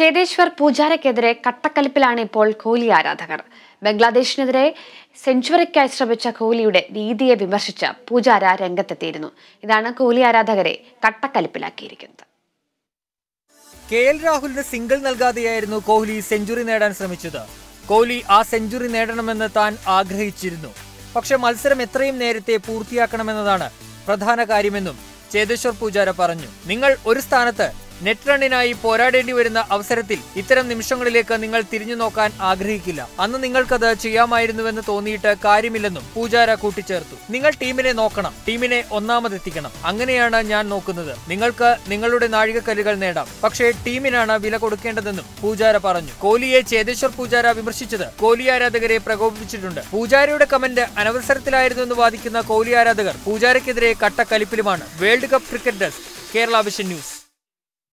ചേതേശ്വർ പൂജാരയ്ക്കെതിരെ കട്ടക്കലിപ്പിലാണ് ഇപ്പോൾ കോഹ്ലി ആരാധകർ ബംഗ്ലാദേശിനെതിരെ സെഞ്ചുറിക്കായി ശ്രമിച്ച കോഹ്ലിയുടെ രീതിയെ വിമർശിച്ച് പൂജാര രംഗത്തെത്തിയിരുന്നു ഇതാണ് കോഹ്ലി ആരാധകരെ കട്ടക്കലിപ്പിലാക്കിയിരിക്കുന്നത് കെ എൽ രാഹുലിന് സിംഗിൾ നൽകാതെയായിരുന്നു കോഹ്ലി സെഞ്ചുറി നേടാൻ ശ്രമിച്ചത് കോഹ്ലി ആ സെഞ്ചുറി നേടണമെന്ന് താൻ ആഗ്രഹിച്ചിരുന്നു പക്ഷെ മത്സരം എത്രയും നേരത്തെ പൂർത്തിയാക്കണമെന്നതാണ് പ്രധാന കാര്യമെന്നും ചേതേശ്വർ പൂജാര പറഞ്ഞു നിങ്ങൾ ഒരു സ്ഥാനത്ത് നെറ്റ് റണ്ണിനായി പോരാടേണ്ടി വരുന്ന അവസരത്തിൽ ഇത്തരം നിമിഷങ്ങളിലേക്ക് നിങ്ങൾ തിരിഞ്ഞു നോക്കാൻ ആഗ്രഹിക്കില്ല അന്ന് നിങ്ങൾക്കത് ചെയ്യാമായിരുന്നുവെന്ന് തോന്നിയിട്ട് കാര്യമില്ലെന്നും പൂജാര കൂട്ടിച്ചേർത്തു നിങ്ങൾ ടീമിനെ നോക്കണം ടീമിനെ ഒന്നാമതെത്തിക്കണം അങ്ങനെയാണ് ഞാൻ നോക്കുന്നത് നിങ്ങൾക്ക് നിങ്ങളുടെ നാഴികക്കല്ലുകൾ നേടാം പക്ഷേ ടീമിനാണ് വില കൊടുക്കേണ്ടതെന്നും പൂജാര പറഞ്ഞു കോഹ്ലിയെ ചേതേശ്വർ പൂജാര വിമർശിച്ചത് കോഹ്ലി ആരാധകരെ പ്രകോപിപ്പിച്ചിട്ടുണ്ട് പൂജാരയുടെ കമന്റ് അനവസരത്തിലായിരുന്നു എന്ന് വാദിക്കുന്ന കോഹ്ലി ആരാധകർ പൂജാരയ്ക്കെതിരെ കട്ടക്കലിപ്പിലുമാണ് world cup cricket desk Kerala vision news